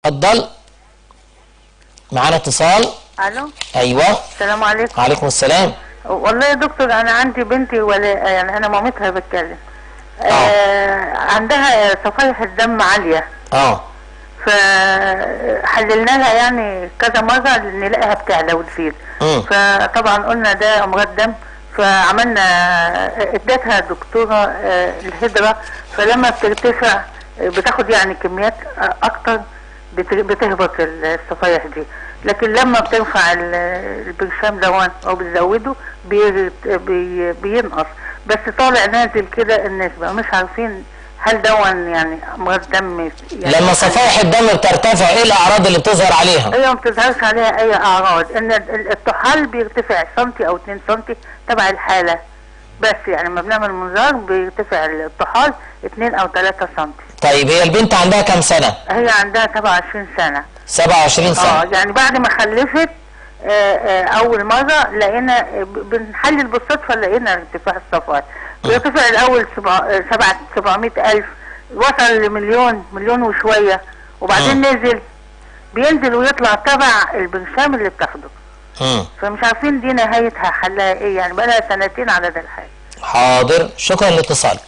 اتفضل معانا اتصال الو ايوه السلام عليكم وعليكم السلام والله يا دكتور انا عندي بنتي ولا يعني انا مامتها بتكلم آه عندها صفائح الدم عاليه اه فحللنا لها يعني كذا مره نلاقيها بتعلى وتزيد مم. فطبعا قلنا ده امراض دم فعملنا اديتها دكتوره آه، الهجره فلما بترتفع آه، بتاخد يعني كميات آه، اكتر بت- بتهبط الصفايح دي لكن لما بترفع ال- البرشام دون او بتزوده بيرت- بي بينقص بس طالع نازل كده النسبه مش عارفين هل دون يعني امراض دم يعني لما صفائح الدم بترتفع ايه الاعراض اللي بتظهر عليها هي ما بتظهرش عليها اي اعراض ان ال- الطحال بيرتفع سنتي او 2 سنتي تبع الحاله بس يعني لما بنعمل منظار بيرتفع الطحال 2 او 3 سنتي طيب هي البنت عندها كام سنه هي عندها 27 سنه 27 اه سنه يعني بعد ما خلفت آه، آه، اول مره لقينا آه، ب- بنحلل بالصدفه لقينا ارتفاع الصفائح بيرتفع الاول سبع- آه، سبعة 700 الف وصل لمليون مليون وشويه وبعدين نزل بينزل ويطلع تبع البرشام اللي بتاخده مم. فمش عارفين دي نهايتها حلها ايه يعني بقالها سنتين على ده الحال حاضر شكرا لاتصالك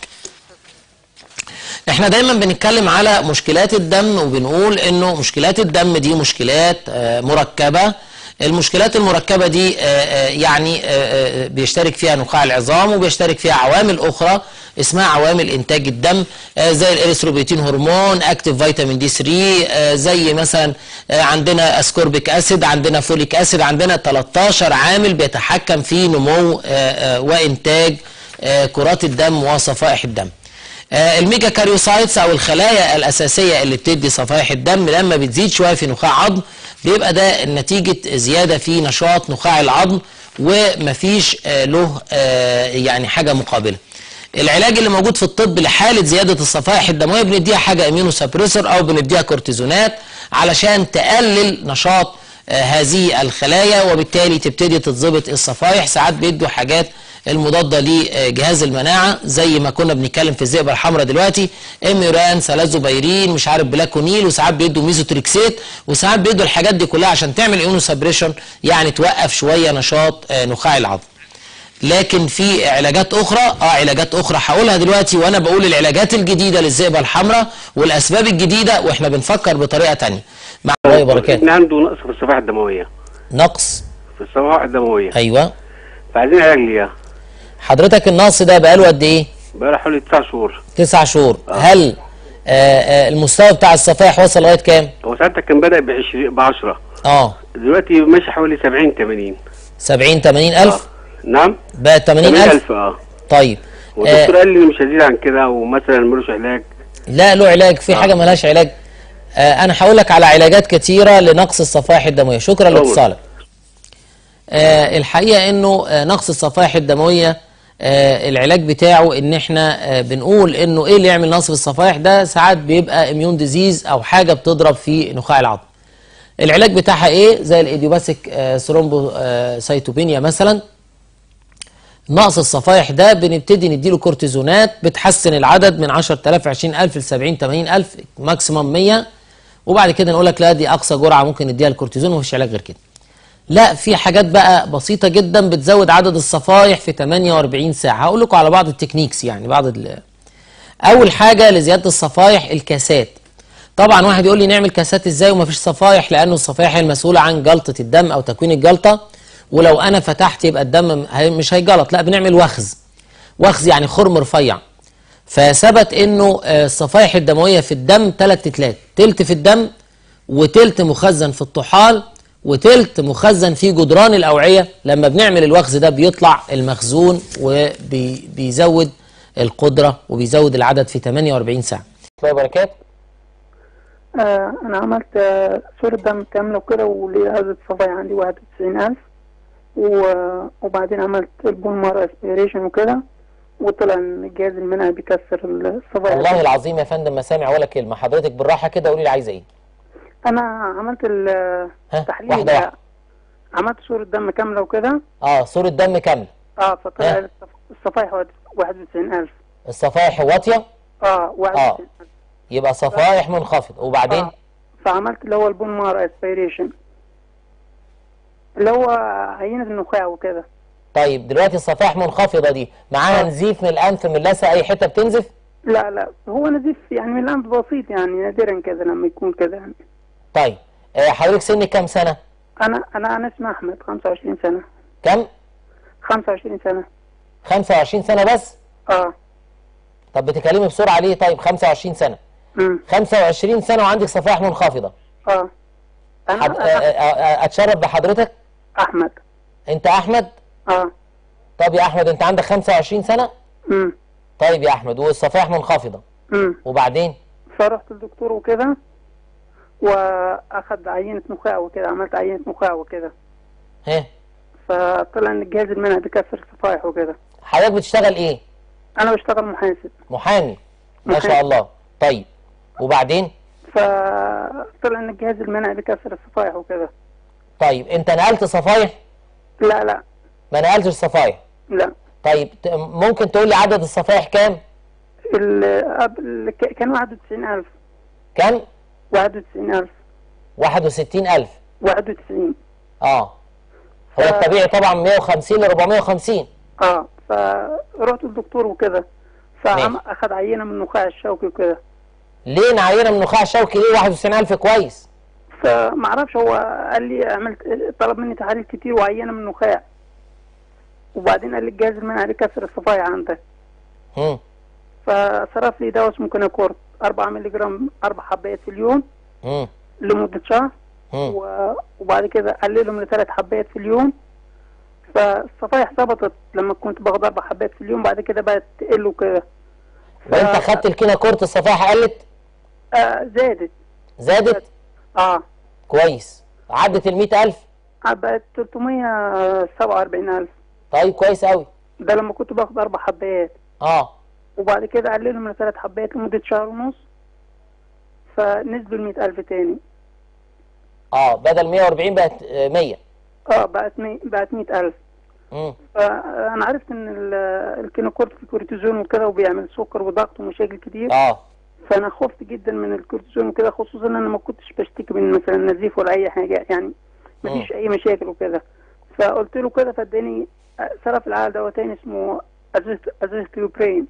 احنا دايما بنتكلم على مشكلات الدم وبنقول انه مشكلات الدم دي مشكلات آه، مركبة المشكلات المركبة دي آه، آه، يعني آه، آه، بيشترك فيها نخاع العظام وبيشترك فيها عوامل اخرى اسمها عوامل انتاج الدم آه، زي الاريثروبيتين هرمون اكتيف فيتامين دي 3 آه، زي مثلا آه، عندنا اسكوربيك اسيد عندنا فوليك اسيد عندنا 13 عامل بيتحكم في نمو آه، آه، وانتاج آه، كرات الدم وصفائح الدم آه، الميجا كاريوسايتس او الخلايا الاساسيه اللي بتدي صفائح الدم لما بتزيد شويه في نخاع عظم بيبقى ده نتيجه زياده في نشاط نخاع العظم ومفيش آه، له آه، يعني حاجه مقابله العلاج اللي موجود في الطب لحاله زياده الصفائح الدمويه بنديها حاجه اميونو سبريسور او بنديها كورتيزونات علشان تقلل نشاط آه، هذه الخلايا وبالتالي تبتدي تتظبط الصفائح ساعات بيدوا حاجات المضاده لجهاز المناعه زي ما كنا بنتكلم في الذئبه الحمراء دلوقتي اميوران سلازوبيرين مش عارف بلاكونيل وساعات بيدوا ميزوتريكسيت وساعات بيدوا الحاجات دي كلها عشان تعمل ايونو سبريشن يعني توقف شويه نشاط آه، نخاع العظم لكن في علاجات اخرى اه علاجات اخرى هقولها دلوقتي وانا بقول العلاجات الجديده للذئبه الحمراء والاسباب الجديده واحنا بنفكر بطريقه تانية مع الله وبركاته ابن عنده نقص في الصفائح الدمويه نقص في الصفائح الدمويه ايوه فعايزين علاج ليها حضرتك النقص ده بقاله قد ايه بقى حوالي تسع شهور تسع شهور هل آه آه المستوى بتاع الصفائح وصل لغايه كام هو ساعتها كان بدا ب 20 ب 10 اه دلوقتي ماشي حوالي 70 80 70 80 الف نعم بقى 80 الف 80000 اه طيب والدكتور آه قال لي مش هزيد عن كده ومثلا ملوش علاج لا له علاج في حاجه ملهاش علاج آه انا هقول لك على علاجات كتيره لنقص الصفائح الدمويه شكرا أول. لاتصالك آه الحقيقه انه آه نقص الصفائح الدمويه آه العلاج بتاعه ان احنا آه بنقول انه ايه اللي يعمل نقص في الصفائح ده ساعات بيبقى اميون ديزيز او حاجه بتضرب في نخاع العظم العلاج بتاعها ايه زي الايديوباثيك آه ثرومبو آه سيتوبينيا مثلا نقص الصفائح ده بنبتدي نديله كورتيزونات بتحسن العدد من 10000 20000 ل 70 80000 ماكسيمم 100 وبعد كده نقول لك لا دي اقصى جرعه ممكن نديها الكورتيزون ومفيش علاج غير كده لا في حاجات بقى بسيطه جدا بتزود عدد الصفائح في 48 ساعه هقول لكم على بعض التكنيكس يعني بعض ال- اول حاجه لزياده الصفائح الكاسات طبعا واحد يقول لي نعمل كاسات ازاي ومفيش صفائح لانه الصفائح هي المسؤوله عن جلطه الدم او تكوين الجلطه ولو انا فتحت يبقى الدم هي- مش هيجلط لا بنعمل وخز وخز يعني خرم رفيع فثبت انه آه، الصفائح الدمويه في الدم ثلاث تلات تلت في الدم وتلت مخزن في الطحال وتلت مخزن في جدران الاوعيه لما بنعمل الوخز ده بيطلع المخزون وبيزود القدره وبيزود العدد في 48 ساعه. الله وبركاته. آه أنا عملت آه صورة دم كاملة وكده وليه عدد صفايح عندي واحد وتسعين ألف و- وبعدين عملت البون مار اسبيريشن وكده وطلع إن الجهاز المناعي بيكسر الصفايح والله العظيم يا فندم ما سامع ولا كلمه حضرتك بالراحه كده قولي لي عايزه ايه؟ أنا عملت ها التحليل واحده واحده. عملت صورة دم كاملة وكده اه صوره دم كامله اه فطلع ها. الصف- الصفايح واحد- واحد وتسعين ألف الصفائح واطيه اه واحد آه. وتسعين ألف يبقى صفائح منخفض وبعدين آه. فعملت اللي هو البون مار اسبيريشن اللي هو عينة النخاع وكده طيب دلوقتي الصفائح منخفضه دي معاها آه. نزيف من الانف من اللثه اي حته بتنزف لا لا هو نزيف يعني من الأنف بسيط يعني نادرا كده لما يكون كده يعني طيب آه، حضرتك سنك كام سنه أنا أنا أنا اسمي أحمد 25 سنة كام 25 سنة 25 سنه بس اه طب بتكلمي بسرعه ليه طيب 25 سنه امم 25 سنه وعندك صفائح منخفضه اه أنا حد... آه، آه، آه، اتشرف بحضرتك أحمد انت احمد اه طب يا احمد انت عندك 25 سنه امم طيب يا احمد والصفائح منخفضه امم وبعدين فرحت للدكتور وكده واخد عينة نخاع وكده عملت عينة نخاع وكده ها فطلع ان الجهاز المناعي بيكسر الصفائح وكده حضرتك بتشتغل ايه انا بشتغل محاسب محامي ما شاء محامي. الله طيب وبعدين فطلع ان الجهاز المناعي بيكسر الصفائح وكده طيب انت نقلت صفائح لا لا ما نقلتش صفائح لا طيب ت- ممكن تقول لي عدد الصفائح كام ال- قبل- ك- كان 91000 كام 91000 61000 91 اه هو ف- الطبيعي طبعا 150 ل 450 اه فرحت للدكتور وكده ماشي. فاخد عينة من النخاع الشوكي وكده ليه نعينه من نخاع شوكي ليه 91000 كويس فمعرفش هو قال لي عملت طلب مني تحاليل كتير وعينة من النخاع وبعدين قال لي الجهاز المناعي بيكسر الصفائح عندك امم فصرف لي دواء اسمه كوناكورت 4 مللي جرام اربع حبات في اليوم امم لمدة شهر امم و- وبعد كده قللهم لثلاث حبات في اليوم فالصفائح ظبطت لما كنت باخد اربع حبات في اليوم بعد كده بقت تقل وكده ف- وانت خدت الكينا كورت الصفائح قلت آه زادت زادت اه كويس عدت ال 100000 بقت 347000 طيب كويس قوي ده لما كنت باخد اربع حبات اه وبعد كده قللهم لثلاث حبات لمدة شهر ونص فنزلوا ل 100000 تاني اه بدل 140 بقت آه، 100 اه بقت مي... بقت 100000 امم فانا عرفت ان ال- الكينوكورت فيه كورتيزون وكده وبيعمل سكر وضغط ومشاكل كتير اه فانا خفت جدا من الكورتيزون وكده خصوصا ان انا ما كنتش بشتكي من مثلا نزيف ولا اي حاجه يعني ما فيش اي مشاكل وكده فقلت له كده فاداني صرف العقل دواء تاني اسمه ازوثيوبرين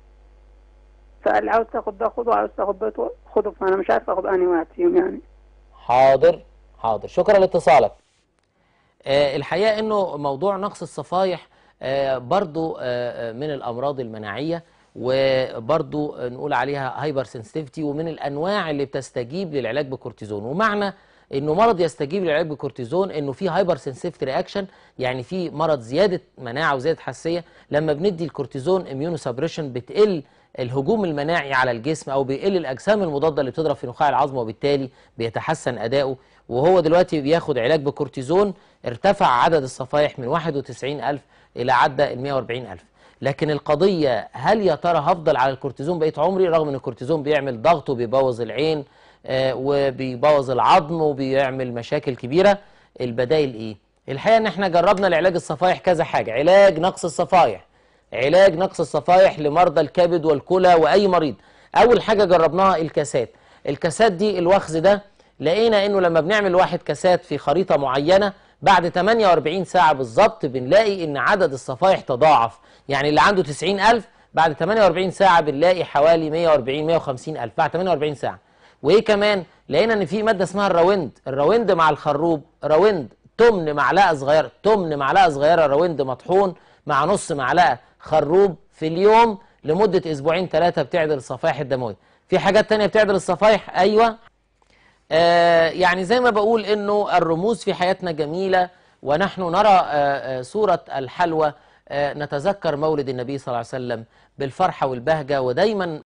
فقال لي عاوز تاخد ده خده عاوز تاخد ده خده فانا مش عارف اخد انهي واحد فيهم يعني حاضر حاضر شكرا لاتصالك آه الحقيقة انه موضوع نقص الصفائح آه برضو آه آه، من الامراض المناعية وبرضو آه، نقول عليها هايبر سنسيتيفيتي ومن الانواع اللي بتستجيب للعلاج بكورتيزون ومعنى انه مرض يستجيب للعلاج بكورتيزون انه في هايبر سنسيتيفيتي رياكشن يعني في مرض زيادة مناعة وزيادة حساسية لما بندي الكورتيزون اميونو سبريشن بتقل الهجوم المناعي على الجسم او بيقل الاجسام المضاده اللي بتضرب في نخاع العظم وبالتالي بيتحسن اداؤه وهو دلوقتي بياخد علاج بكورتيزون ارتفع عدد الصفائح من 91000 الى عدى ال 140000 لكن القضيه هل يا ترى هفضل على الكورتيزون بقيت عمري رغم ان الكورتيزون بيعمل ضغط وبيبوظ العين آه، وبيبوظ العظم وبيعمل مشاكل كبيره البدائل ايه الحقيقه ان احنا جربنا لعلاج الصفائح كذا حاجه علاج نقص الصفائح علاج نقص الصفائح لمرضى الكبد والكلى واي مريض اول حاجه جربناها الكاسات الكاسات دي الوخز ده لقينا انه لما بنعمل واحد كاسات في خريطه معينه بعد 48 ساعه بالظبط بنلاقي ان عدد الصفائح تضاعف يعني اللي عنده 90000 بعد 48 ساعه بنلاقي حوالي 140 150 الف بعد 48 ساعه وايه كمان لقينا ان في ماده اسمها الراوند الراوند مع الخروب راوند تمن معلقه صغيره تمن معلقه صغيره راوند مطحون مع نص معلقه خروب في اليوم لمده اسبوعين ثلاثه بتعدل الصفائح الدمويه في حاجات تانية بتعدل الصفائح ايوه آه يعني زي ما بقول انه الرموز في حياتنا جميله ونحن نرى آه آه صوره الحلوى آه نتذكر مولد النبي صلى الله عليه وسلم بالفرحه والبهجه ودايما